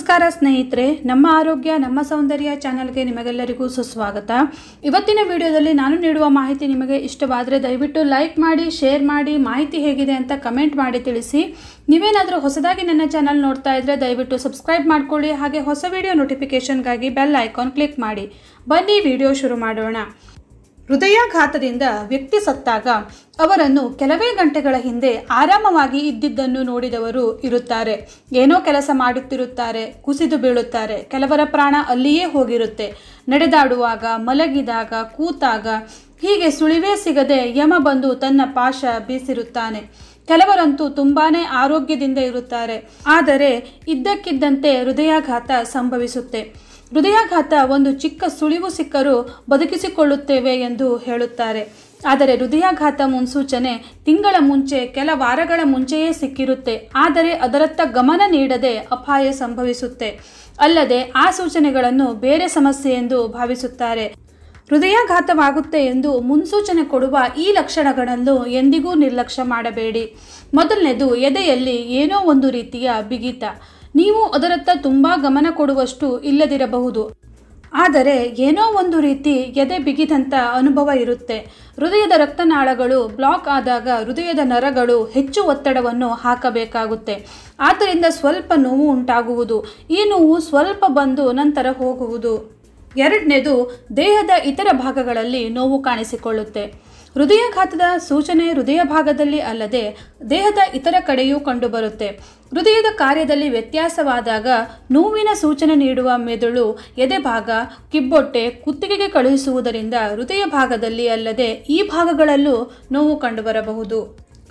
ನಮಸ್ಕಾರ ಸ್ನೇಹಿತರೆ ನಮ್ಮ ಆರೋಗ್ಯ ನಮ್ಮ ಸೌಂದರ್ಯ ಚಾನಲ್ಗೆ ನಿಮಗೆಲ್ಲರಿಗೂ ಸುಸ್ವಾಗತ ಇವತ್ತಿನ ವಿಡಿಯೋದಲ್ಲಿ ನಾನು ನೀಡುವ ಮಾಹಿತಿ ನಿಮಗೆ ಇಷ್ಟವಾದರೆ ದಯವಿಟ್ಟು ಲೈಕ್ ಮಾಡಿ ಶೇರ್ ಮಾಡಿ ಮಾಹಿತಿ ಹೇಗಿದೆ ಅಂತ ಕಮೆಂಟ್ ಮಾಡಿ ತಿಳಿಸಿ ನೀವೇನಾದರೂ ಹೊಸದಾಗಿ ನನ್ನ ಚಾನಲ್ ನೋಡ್ತಾ ಇದ್ದರೆ ದಯವಿಟ್ಟು ಸಬ್ಸ್ಕ್ರೈಬ್ ಮಾಡ್ಕೊಳ್ಳಿ ಹಾಗೆ ಹೊಸ ವಿಡಿಯೋ ನೋಟಿಫಿಕೇಷನ್ಗಾಗಿ ಬೆಲ್ ಐಕಾನ್ ಕ್ಲಿಕ್ ಮಾಡಿ ಬನ್ನಿ ವಿಡಿಯೋ ಶುರು ಮಾಡೋಣ ಹೃದಯಾಘಾತದಿಂದ ವ್ಯಕ್ತಿ ಸತ್ತಾಗ ಅವರನ್ನು ಕೆಲವೇ ಗಂಟೆಗಳ ಹಿಂದೆ ಆರಾಮವಾಗಿ ಇದ್ದಿದ್ದನ್ನು ನೋಡಿದವರು ಇರುತ್ತಾರೆ ಏನೋ ಕೆಲಸ ಮಾಡುತ್ತಿರುತ್ತಾರೆ ಕುಸಿದು ಬೀಳುತ್ತಾರೆ ಕೆಲವರ ಪ್ರಾಣ ಅಲ್ಲಿಯೇ ಹೋಗಿರುತ್ತೆ ನಡೆದಾಡುವಾಗ ಮಲಗಿದಾಗ ಕೂತಾಗ ಹೀಗೆ ಸುಳಿವೇ ಸಿಗದೆ ಯಮ ಬಂದು ತನ್ನ ಪಾಶ ಬೀಸಿರುತ್ತಾನೆ ಕೆಲವರಂತೂ ತುಂಬಾನೇ ಆರೋಗ್ಯದಿಂದ ಇರುತ್ತಾರೆ ಆದರೆ ಇದ್ದಕ್ಕಿದ್ದಂತೆ ಹೃದಯಾಘಾತ ಸಂಭವಿಸುತ್ತೆ ಹೃದಯಾಘಾತ ಒಂದು ಚಿಕ್ಕ ಸುಳಿವು ಸಿಕ್ಕರೂ ಬದುಕಿಸಿಕೊಳ್ಳುತ್ತೇವೆ ಎಂದು ಹೇಳುತ್ತಾರೆ ಆದರೆ ಹೃದಯಾಘಾತ ಮುನ್ಸೂಚನೆ ತಿಂಗಳ ಮುಂಚೆ ಕೆಲ ವಾರಗಳ ಮುಂಚೆಯೇ ಸಿಕ್ಕಿರುತ್ತೆ ಆದರೆ ಅದರತ್ತ ಗಮನ ನೀಡದೆ ಅಪಾಯ ಸಂಭವಿಸುತ್ತೆ ಅಲ್ಲದೆ ಆ ಸೂಚನೆಗಳನ್ನು ಬೇರೆ ಸಮಸ್ಯೆ ಎಂದು ಭಾವಿಸುತ್ತಾರೆ ಹೃದಯಾಘಾತವಾಗುತ್ತೆ ಎಂದು ಮುನ್ಸೂಚನೆ ಕೊಡುವ ಈ ಲಕ್ಷಣಗಳನ್ನು ಎಂದಿಗೂ ನಿರ್ಲಕ್ಷ್ಯ ಮಾಡಬೇಡಿ ಮೊದಲನೇದು ಎದೆಯಲ್ಲಿ ಏನೋ ಒಂದು ರೀತಿಯ ಬಿಗಿತ ನೀವು ಅದರತ್ತ ತುಂಬ ಗಮನ ಕೊಡುವಷ್ಟು ಇಲ್ಲದಿರಬಹುದು ಆದರೆ ಏನೋ ಒಂದು ರೀತಿ ಎದೆ ಬಿಗಿದಂಥ ಅನುಭವ ಇರುತ್ತೆ ಹೃದಯದ ರಕ್ತನಾಳಗಳು ಬ್ಲಾಕ್ ಆದಾಗ ಹೃದಯದ ನರಗಳು ಹೆಚ್ಚು ಒತ್ತಡವನ್ನು ಹಾಕಬೇಕಾಗುತ್ತೆ ಆದ್ದರಿಂದ ಸ್ವಲ್ಪ ನೋವು ಉಂಟಾಗುವುದು ಈ ನೋವು ಸ್ವಲ್ಪ ಬಂದು ನಂತರ ಹೋಗುವುದು ಎರಡನೇದು ದೇಹದ ಇತರ ಭಾಗಗಳಲ್ಲಿ ನೋವು ಕಾಣಿಸಿಕೊಳ್ಳುತ್ತೆ ಹೃದಯಾಘಾತದ ಸೂಚನೆ ಹೃದಯ ಭಾಗದಲ್ಲಿ ಅಲ್ಲದೆ ದೇಹದ ಇತರ ಕಡೆಯೂ ಕಂಡುಬರುತ್ತೆ ಹೃದಯದ ಕಾರ್ಯದಲ್ಲಿ ವ್ಯತ್ಯಾಸವಾದಾಗ ನೋವಿನ ಸೂಚನೆ ನೀಡುವ ಮೆದುಳು ಎದೆ ಭಾಗ ಕಿಬ್ಬೊಟ್ಟೆ ಕುತ್ತಿಗೆಗೆ ಕಳುಹಿಸುವುದರಿಂದ ಹೃದಯ ಭಾಗದಲ್ಲಿ ಅಲ್ಲದೆ ಈ ಭಾಗಗಳಲ್ಲೂ ನೋವು ಕಂಡುಬರಬಹುದು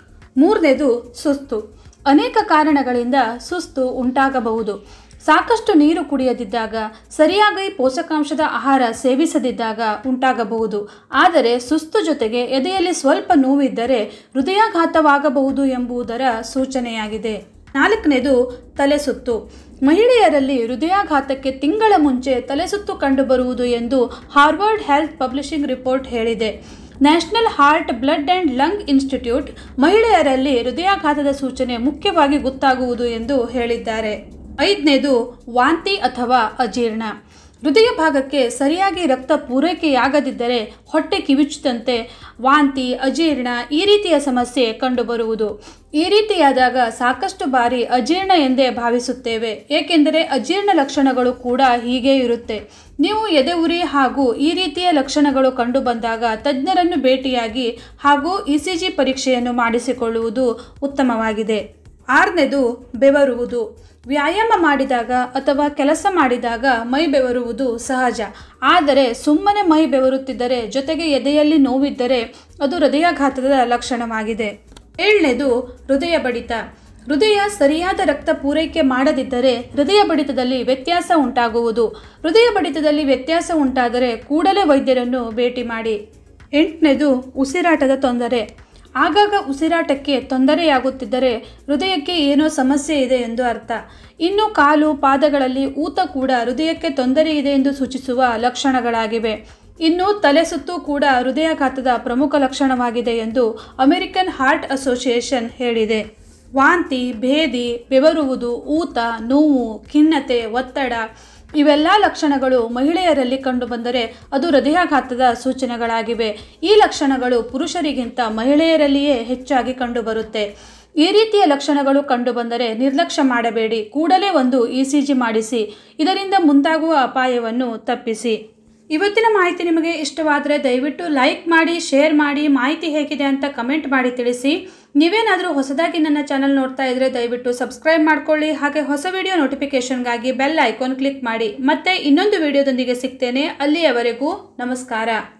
ಮೂರನೇದು ಸುಸ್ತು ಅನೇಕ ಕಾರಣಗಳಿಂದ ಸುಸ್ತು ಉಂಟಾಗಬಹುದು ಸಾಕಷ್ಟು ನೀರು ಕುಡಿಯದಿದ್ದಾಗ ಸರಿಯಾಗಿ ಪೋಷಕಾಂಶದ ಆಹಾರ ಸೇವಿಸದಿದ್ದಾಗ ಉಂಟಾಗಬಹುದು ಆದರೆ ಸುಸ್ತು ಜೊತೆಗೆ ಎದೆಯಲ್ಲಿ ಸ್ವಲ್ಪ ನೋವಿದ್ದರೆ ಹೃದಯಾಘಾತವಾಗಬಹುದು ಎಂಬುದರ ಸೂಚನೆಯಾಗಿದೆ ನಾಲ್ಕನೇದು ತಲೆಸುತ್ತು ಮಹಿಳೆಯರಲ್ಲಿ ಹೃದಯಾಘಾತಕ್ಕೆ ತಿಂಗಳ ಮುಂಚೆ ತಲೆಸುತ್ತು ಕಂಡುಬರುವುದು ಎಂದು ಹಾರ್ವರ್ಡ್ ಹೆಲ್ತ್ ಪಬ್ಲಿಷಿಂಗ್ ರಿಪೋರ್ಟ್ ಹೇಳಿದೆ national heart blood and lung institute ಮಹಿಳೆಯರಲ್ಲಿ ಹೃದಯಾಘಾತದ ಸೂಚನೆ ಮುಖ್ಯವಾಗಿ ಗೊತ್ತಾಗುವುದು ಎಂದು ಹೇಳಿದ್ದಾರೆ ಐದನೇದು ವಾಂತಿ ಅಥವಾ ಅಜೀರ್ಣ ಹೃದಯ ಭಾಗಕ್ಕೆ ಸರಿಯಾಗಿ ರಕ್ತ ಪೂರೈಕೆಯಾಗದಿದ್ದರೆ ಹೊಟ್ಟೆ ಕಿವಿಚುತ್ತಂತೆ ವಾಂತಿ ಅಜೀರ್ಣ ಈ ರೀತಿಯ ಸಮಸ್ಯೆ ಕಂಡುಬರುವುದು ಈ ರೀತಿಯಾದಾಗ ಸಾಕಷ್ಟು ಬಾರಿ ಅಜೀರ್ಣ ಎಂದೇ ಭಾವಿಸುತ್ತೇವೆ ಏಕೆಂದರೆ ಅಜೀರ್ಣ ಲಕ್ಷಣಗಳು ಕೂಡ ಹೀಗೆ ಇರುತ್ತೆ ನೀವು ಎದೆ ಉರಿ ಹಾಗೂ ಈ ರೀತಿಯ ಲಕ್ಷಣಗಳು ಕಂಡುಬಂದಾಗ ತಜ್ಞರನ್ನು ಭೇಟಿಯಾಗಿ ಹಾಗೂ ಇ ಸಿ ಜಿ ಪರೀಕ್ಷೆಯನ್ನು ಮಾಡಿಸಿಕೊಳ್ಳುವುದು ಉತ್ತಮವಾಗಿದೆ ಆರನೇದು ಬೆವರುವುದು ವ್ಯಾಯಾಮ ಮಾಡಿದಾಗ ಅಥವಾ ಕೆಲಸ ಮಾಡಿದಾಗ ಮೈ ಬೆವರುವುದು ಸಹಜ ಆದರೆ ಸುಮ್ಮನೆ ಮೈ ಬೆವರುತ್ತಿದ್ದರೆ ಜೊತೆಗೆ ಎದೆಯಲ್ಲಿ ನೋವಿದ್ದರೆ ಅದು ಹೃದಯಾಘಾತದ ಲಕ್ಷಣವಾಗಿದೆ ಏಳನೇದು ಹೃದಯ ಬಡಿತ ಹೃದಯ ಸರಿಯಾದ ರಕ್ತ ಪೂರೈಕೆ ಮಾಡದಿದ್ದರೆ ಹೃದಯ ಬಡಿತದಲ್ಲಿ ವ್ಯತ್ಯಾಸ ಉಂಟಾಗುವುದು ಹೃದಯ ಬಡಿತದಲ್ಲಿ ವ್ಯತ್ಯಾಸ ಉಂಟಾದರೆ ಕೂಡಲೇ ವೈದ್ಯರನ್ನು ಭೇಟಿ ಮಾಡಿ ಎಂಟನೇದು ಉಸಿರಾಟದ ತೊಂದರೆ ಆಗಾಗ ಉಸಿರಾಟಕ್ಕೆ ತೊಂದರೆಯಾಗುತ್ತಿದ್ದರೆ ಹೃದಯಕ್ಕೆ ಏನೋ ಸಮಸ್ಯೆ ಇದೆ ಎಂದು ಅರ್ಥ ಇನ್ನು ಕಾಲು ಪಾದಗಳಲ್ಲಿ ಊತ ಕೂಡ ಹೃದಯಕ್ಕೆ ತೊಂದರೆ ಇದೆ ಎಂದು ಸೂಚಿಸುವ ಲಕ್ಷಣಗಳಾಗಿವೆ ಇನ್ನು ತಲೆ ಸುತ್ತು ಕೂಡ ಹೃದಯಾಘಾತದ ಪ್ರಮುಖ ಲಕ್ಷಣವಾಗಿದೆ ಎಂದು ಅಮೆರಿಕನ್ ಹಾರ್ಟ್ ಅಸೋಸಿಯೇಷನ್ ಹೇಳಿದೆ ವಾಂತಿ ಭೇದಿ ಬೆವರುವುದು ಊತ ನೋವು ಖಿನ್ನತೆ ಒತ್ತಡ ಇವೆಲ್ಲ ಲಕ್ಷಣಗಳು ಮಹಿಳೆಯರಲ್ಲಿ ಕಂಡುಬಂದರೆ ಅದು ಹೃದಯಾಘಾತದ ಸೂಚನೆಗಳಾಗಿವೆ ಈ ಲಕ್ಷಣಗಳು ಪುರುಷರಿಗಿಂತ ಮಹಿಳೆಯರಲ್ಲಿಯೇ ಹೆಚ್ಚಾಗಿ ಕಂಡುಬರುತ್ತೆ ಈ ರೀತಿಯ ಲಕ್ಷಣಗಳು ಕಂಡುಬಂದರೆ ನಿರ್ಲಕ್ಷ್ಯ ಮಾಡಬೇಡಿ ಕೂಡಲೇ ಒಂದು ಇ ಸಿ ಜಿ ಮಾಡಿಸಿ ಇದರಿಂದ ಮುಂದಾಗುವ ಅಪಾಯವನ್ನು ತಪ್ಪಿಸಿ ಇವತ್ತಿನ ಮಾಹಿತಿ ನಿಮಗೆ ಇಷ್ಟವಾದರೆ ದಯವಿಟ್ಟು ಲೈಕ್ ಮಾಡಿ ಶೇರ್ ಮಾಡಿ ಮಾಹಿತಿ ಹೇಗಿದೆ ಅಂತ ಕಮೆಂಟ್ ಮಾಡಿ ತಿಳಿಸಿ ನೀವೇನಾದರೂ ಹೊಸದಾಗಿ ನನ್ನ ಚಾನಲ್ ನೋಡ್ತಾ ಇದ್ದರೆ ದಯವಿಟ್ಟು ಸಬ್ಸ್ಕ್ರೈಬ್ ಮಾಡ್ಕೊಳ್ಳಿ ಹಾಗೆ ಹೊಸ ವಿಡಿಯೋ ನೋಟಿಫಿಕೇಷನ್ಗಾಗಿ ಬೆಲ್ ಐಕಾನ್ ಕ್ಲಿಕ್ ಮಾಡಿ ಮತ್ತೆ ಇನ್ನೊಂದು ವಿಡಿಯೋದೊಂದಿಗೆ ಸಿಗ್ತೇನೆ ಅಲ್ಲಿಯವರೆಗೂ ನಮಸ್ಕಾರ